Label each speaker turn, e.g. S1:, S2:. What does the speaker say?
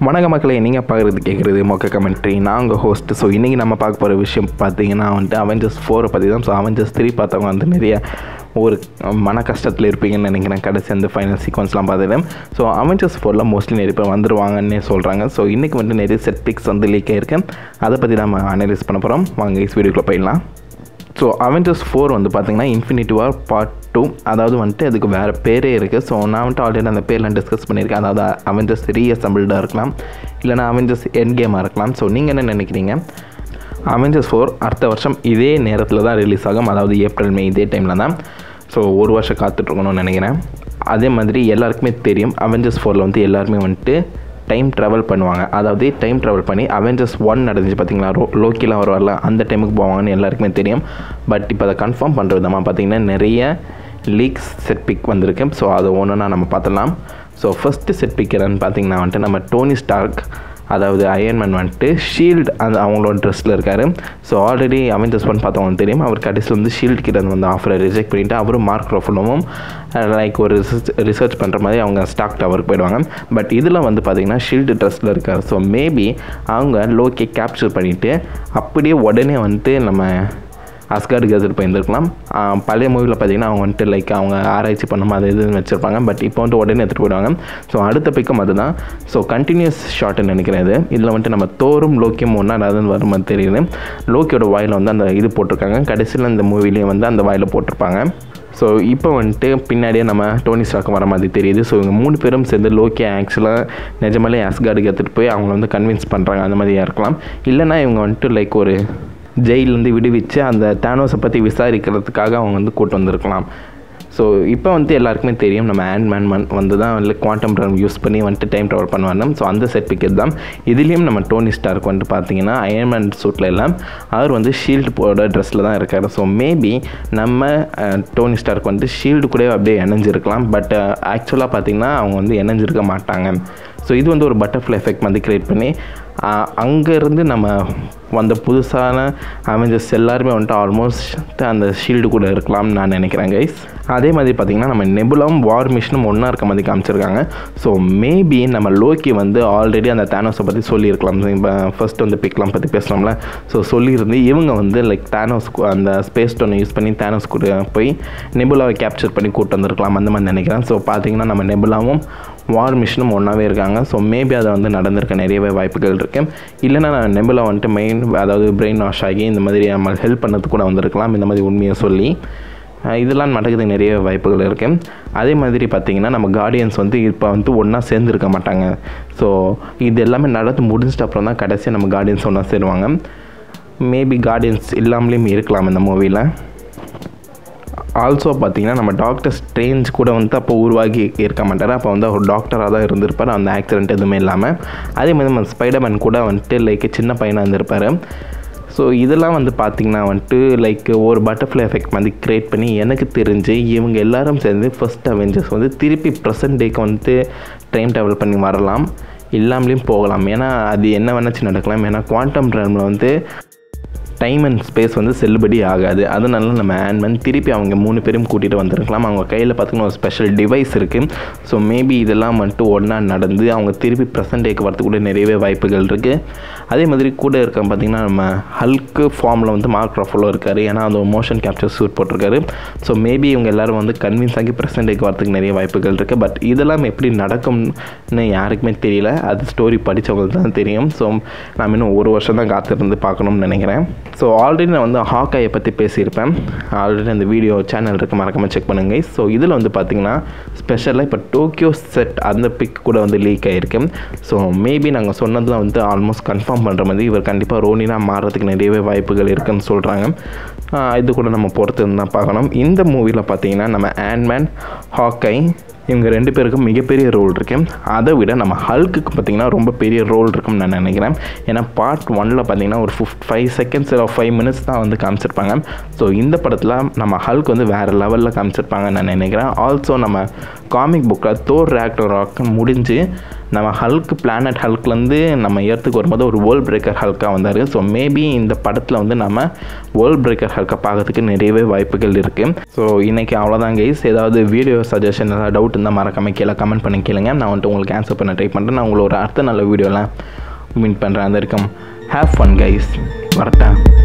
S1: வணக்க மக்களே நீங்கள் பார்க்குறது கேட்குறது மொக்க கமெண்ட்ரி நான் உங்கள் ஹோஸ்ட் ஸோ இன்றைக்கி நம்ம பார்க்க போகிற விஷயம் பார்த்தீங்கன்னா வந்துட்டு அவெஞ்சர்ஸ் ஃபோரை பற்றி தான் ஸோ அவெஞ்சர்ஸ் த்ரீ பார்த்தவங்க வந்து நிறைய ஒரு மன கஷ்டத்தில் இருப்பீங்கன்னு நினைக்கிறேன் கடைசி அந்த ஃபைனல் சீக்வன்ஸ்லாம் பார்த்துட்டு ஸோ அவெஞ்சர்ஸ் ஃபோரில் மோஸ்ட்லி நிறைய பேர் வந்துருவாங்கன்னே சொல்கிறாங்க ஸோ இன்றைக்கி வந்து நிறைய செட் பிக்ஸ் வந்து லீக் ஆகிருக்கு அதை பற்றி நம்ம அனலைஸ் பண்ண போகிறோம் வாங்க இஸ் வீடியோக்குள்ளே போயிடலாம் ஸோ அவெஞ்சர்ஸ் ஃபோர் வந்து பார்த்தீங்கன்னா இன்ஃபினிட்டி வார் பார்ட் டூ அதாவது வந்துட்டு அதுக்கு வேறு பேரே இருக்குது ஸோ நான் வந்துட்டு ஆல்ரெடி அந்த பேர்லாம் டிஸ்கஸ் பண்ணியிருக்கேன் அதாவது அவெஞ்சர்ஸ் ரீஅசம்பிள்டாக இருக்கலாம் இல்லைனா அவெஞ்சர்ஸ் என் கேமாக இருக்கலாம் ஸோ நீங்கள் என்ன நினைக்கிறீங்க அவெஞ்சர்ஸ் ஃபோர் அடுத்த வருஷம் இதே நேரத்தில் தான் ரிலீஸ் ஆகும் அதாவது ஏப்ரல் மே இதே டைமில் தான் ஸோ ஒரு வருஷம் காத்துட்ருக்கணும்னு நினைக்கிறேன் அதே மாதிரி எல்லாருக்குமே தெரியும் அவெஞ்சர்ஸ் ஃபோரில் வந்து எல்லாருமே வந்துட்டு டைம் ட்ராவல் பண்ணுவாங்க அதாவது டைம் ட்ராவல் பண்ணி அவெஞ்சர்ஸ் ஒன் நடந்துச்சு பார்த்தீங்களா ரோ லோக்கிலாம் வருவார்ல அந்த டைமுக்கு போவாங்கன்னு எல்லாருக்குமே தெரியும் பட் இப்போ அதை கன்ஃபார்ம் பண்ணுற விதமாக பார்த்தீங்கன்னா நிறைய லீக்ஸ் செட் பிக் வந்திருக்கு ஸோ அதை ஒன்றுனா நம்ம பார்த்துடலாம் ஸோ ஃபஸ்ட்டு செட் பிக் என்னன்னு பார்த்தீங்கன்னா வந்துட்டு நம்ம டோனி ஸ்டார்க் அதாவது அயன்மேன் வந்துட்டு ஷீல்டு அந்த அவங்களோட ட்ரெஸ்ஸில் இருக்கார் ஸோ ஆல்ரெடி அவெஞ்சர்ஸ் ஒன் பார்த்தவங்க தெரியும் அவர் கடைசியில் வந்து ஷீல்டு கிட்ட வந்து ஆஃபரை ரிஜெக்ட் பண்ணிவிட்டு அவரும் மார்க் ரோஃபலோவும் லைக் ஒரு ரிசர்ச் ரிசர்ச் பண்ணுற மாதிரி அவங்க ஸ்டாக் டவருக்கு போயிடுவாங்க பட் இதில் வந்து பார்த்திங்கன்னா ஷீல்டு ட்ரெஸ்ஸில் இருக்கார் ஸோ மேபி அவங்க லோக்கே கேப்சர் பண்ணிவிட்டு அப்படியே உடனே வந்துட்டு நம்ம அஸ்கார்டுக்கு எதிர்ப்பு போயிருந்துருக்கலாம் பழைய மூவியில் பார்த்தீங்கன்னா அவங்க வந்துட்டு லைக் அவங்க ஆராய்ச்சி பண்ணும் அது இதுன்னு வச்சுருப்பாங்க பட் இப்போ வந்துட்டு உடனே எடுத்துகிட்டு போயிடுவாங்க ஸோ அடுத்த பிக்கம் அதுதான் ஸோ கண்டினியூஸ் ஷார்ட்னு நினைக்கிறேன் இது இதில் வந்துட்டு நம்ம தோறும் லோக்கியம் ஒன்றா அதுன்னு வரும் மாதிரி தெரியுது லோக்கியோட வாயில் வந்து அந்த இது போட்டிருக்காங்க கடைசியில் இந்த மூவிலையும் வந்து அந்த வாயில் போட்டிருப்பாங்க ஸோ இப்போ வந்துட்டு பின்னாடியே நம்ம டோனி ஸ்டாக் வர மாதிரி தெரியுது ஸோ இவங்க மூணு பேரும் சேர்ந்து லோக்கே ஆக்சுவலாக நிஜமாலே அஸ்கார்டுக்கு எடுத்துகிட்டு போய் அவங்கள வந்து கன்வின்ஸ் பண்ணுறாங்க அந்த மாதிரியாக இருக்கலாம் இல்லைனா இவங்க வந்துட்டு லைக் ஒரு ஜெயிலேருந்து விடுவிச்சு அந்த தேனோஸை பற்றி விசாரிக்கிறதுக்காக அவங்க வந்து கூட்டு வந்திருக்கலாம் ஸோ இப்போ வந்து எல்லாருக்குமே தெரியும் நம்ம ஆண்ட் மேன் மன் வந்து தான் வந்து குவாண்டம் ட்ரம் யூஸ் பண்ணி வந்துட்டு டைம் ட்ராவல் பண்ணுவாங்க ஸோ அந்த செட் பிக்கெட் தான் இதுலேயும் நம்ம டோனி ஸ்டார்க் வந்துட்டு பார்த்தீங்கன்னா அயன்மேன் சூட்டில் எல்லாம் அவர் வந்து ஷீல்டு போட ட்ரெஸ்ஸில் தான் இருக்கார் ஸோ மேபி நம்ம டோனி ஸ்டார்க் வந்து ஷீல்டு கூட அப்படியே இணைஞ்சிருக்கலாம் பட் ஆக்சுவலாக பார்த்தீங்கன்னா அவங்க வந்து இணைஞ்சிருக்க மாட்டாங்க ஸோ இது வந்து ஒரு பட்டர்ஃப்ளை எஃபெக்ட் வந்து க்ரியேட் பண்ணி அங்கேருந்து நம்ம வந்த புதுசான அவெஞ்சர்ஸ் எல்லாருமே வந்துட்டு ஆல்மோஸ்ட் அந்த ஷீல்டு கூட இருக்கலாம்னு நான் நினைக்கிறேன் கைஸ் அதே மாதிரி பார்த்திங்கன்னா நம்ம நெபுலாம் வார் மிஷினும் ஒன்றா இருக்க மாதிரி காமிச்சிருக்காங்க ஸோ மேபி நம்ம லோக்கி வந்து ஆல்ரெடி அந்த தேனோஸை பற்றி சொல்லியிருக்கலாம் இப்போ ஃபஸ்ட் வந்து பிக்லாம் பற்றி பேசலாம்ல ஸோ சொல்லியிருந்து இவங்க வந்து லைக் தேனோஸ் அந்த ஸ்பேஸ் ஸ்டோனை யூஸ் பண்ணி தேனோஸ் கூட போய் நெபுலாவை கேப்சர் பண்ணி கூட்டு வந்திருக்கலாம் அந்த மாதிரி நினைக்கிறேன் ஸோ பார்த்தீங்கன்னா நம்ம நெபுலாவும் வார் மிஷினும் ஒன்றாவே இருக்காங்க ஸோ மேபி அதை வந்து நடந்திருக்க நிறையவே வாய்ப்புகள் இருக்குது இல்லைனா நான் நெபுலா வந்துட்டு மெயின் அதாவது பிரெயின் வாஷ் ஆகி இந்த மாதிரி நம்ம ஹெல்ப் பண்ணது கூட வந்திருக்கலாம் இந்த மாதிரி உண்மையை சொல்லி இதெல்லாம் நடக்கிறதுக்கு நிறைய வாய்ப்புகள் இருக்குது அதே மாதிரி பார்த்திங்கன்னா நம்ம கார்டியன்ஸ் வந்து இப்போ வந்து ஒன்றா சேர்ந்துருக்க மாட்டாங்க ஸோ இது எல்லாமே நடந்து முடிஞ்சிட்ட அப்புறம் தான் கடைசியாக நம்ம கார்டியன்ஸ் ஒன்றா சேருவாங்க மேபி கார்டியன்ஸ் இல்லாமலேயும் இருக்கலாம் இந்த மூவியில் ஆல்சோ பார்த்தீங்கன்னா நம்ம டாக்டர் ஸ்ட்ரேஞ்ச் கூட வந்து அப்போ உருவாகி இருக்க மாட்டார் அப்போ வந்து ஒரு டாக்டராக தான் இருந்திருப்பார் அந்த ஆக்சிடென்ட் எதுவுமே இல்லாமல் அதே மாதிரி நம்ம ஸ்பைடர்மேன் கூட வந்துட்டு லைக் சின்ன பையனாக இருந்திருப்பார் ஸோ இதெல்லாம் வந்து பார்த்திங்கன்னா வந்துட்டு லைக் ஒரு பட்டர்ஃப்ளை எஃபெக்ட் வந்து க்ரியேட் பண்ணி எனக்கு தெரிஞ்சு இவங்க எல்லாரும் சேர்ந்து ஃபஸ்ட் அவெஞ்சர்ஸ் வந்து திருப்பி ப்ரெசன்ட் டேக்கு வந்துட்டு ட்ரெயின் ட்ராவல் பண்ணி வரலாம் இல்லாமலேயும் போகலாம் ஏன்னா அது என்ன வேணாச்சும் நடக்கலாம் ஏன்னா குவாண்டம் ட்ராமில் வந்து டைம் அண்ட் ஸ்பேஸ் வந்து செல்லுபடி ஆகாது அதனால நம்ம ஆன்மன் திருப்பி அவங்க மூணு பேரும் கூட்டிகிட்டு வந்திருக்கலாம் அவங்க கையில் பார்த்திங்கன்னா ஒரு ஸ்பெஷல் டிவைஸ் இருக்குது ஸோ மேபி இதெல்லாம் வந்துட்டு ஒன்றா நடந்து அவங்க திருப்பி ப்ரெசன்ட் டேக்கு வரதுக்கு கூட நிறையவே வாய்ப்புகள் இருக்குது அதே மாதிரி கூட இருக்க பார்த்திங்கன்னா நம்ம ஹல்க்கு ஃபார்மில் வந்து மார்க் ரஃபலோ இருக்கார் ஏன்னா அந்த மோஷன் கேப்சர் சூட் போட்டிருக்காரு ஸோ மேபி இவங்க எல்லோரும் வந்து கன்வின்ஸ் ஆகி ப்ரெசன்ட் டேக்கு வரதுக்கு நிறைய வாய்ப்புகள் இருக்குது பட் இதெல்லாம் எப்படி நடக்கும்னு யாருக்குமே தெரியல அது ஸ்டோரி படித்தவங்களுக்கு தான் தெரியும் ஸோ நான் இன்னும் ஒரு வருஷம் தான் காத்திருந்து பார்க்கணும்னு நினைக்கிறேன் ஸோ ஆல்ரெடி நான் வந்து ஹாக்காயை பற்றி பேசியிருப்பேன் ஆல்ரெடி அந்த வீடியோ சேனல் இருக்க மறக்காமல் செக் பண்ணுங்க ஸோ இதில் வந்து பார்த்திங்கன்னா ஸ்பெஷலாக இப்போ டோக்கியோ செட் அந்த பிக் கூட வந்து லீக் ஆகிருக்கு ஸோ மேபி நாங்கள் சொன்னதில் வந்து ஆல்மோஸ்ட் கன்ஃபார்ம் பண்ணுற மாதிரி இவர் கண்டிப்பாக ரோனினா மாறுறதுக்கு நிறையவே வாய்ப்புகள் இருக்குன்னு சொல்கிறாங்க இது கூட நம்ம பொறுத்து தான் பார்க்கணும் இந்த மூவியில் பார்த்தீங்கன்னா நம்ம ஆண்ட்மேன் ஹாக்கை இவங்க ரெண்டு பேருக்கும் மிகப்பெரிய ரோல் இருக்கு அதை விட நம்ம ஹல்க்குக்கு பார்த்திங்கன்னா ரொம்ப பெரிய ரோல் இருக்கும்னு நான் நினைக்கிறேன் ஏன்னா பார்ட் ஒனில் பார்த்தீங்கன்னா ஒரு ஃபிஃப்ட் ஃபைவ் செகண்ட்ஸ் இல்லை ஃபைவ் மினிட்ஸ் தான் வந்து காமிச்சிருப்பாங்க ஸோ இந்த படத்தில் நம்ம ஹல்க் வந்து வேறு லெவலில் காமிச்சிருப்பாங்கன்னு நான் நினைக்கிறேன் ஆல்சோ நம்ம காமிக் புக்கில் தோர் ரேக்டர் ராக் முடிஞ்சு நம்ம ஹல்க் பிளானட் ஹல்க்லேருந்து நம்ம ஏர்த்துக்கு வரும்போது ஒரு வேர்ல்ட் பிரேக்கர் ஹல்காக வந்தார் ஸோ மேபி இந்த படத்தில் வந்து நம்ம வேர்ல்ட் பிரேக்கர் ஹல்கை பார்க்கறதுக்கு நிறையவே வாய்ப்புகள் இருக்குது ஸோ இன்றைக்கி அவ்வளோதான் கைஸ் ஏதாவது வீடியோ சஜஷன் ஏதாவது டவுட் இருந்தால் மறக்காம கீழே கமெண்ட் பண்ணி கேளுங்க நான் வந்துட்டு உங்களுக்கு ஆன்சர் பண்ண ட்ரை பண்ணுறேன் நான் உங்களை ஒரு அடுத்த நல்ல வீடியோலாம் மீட் பண்ணுறேன் அந்த இருக்கும் ஹேவ் ஃபன் கைஸ் வரட்டேன்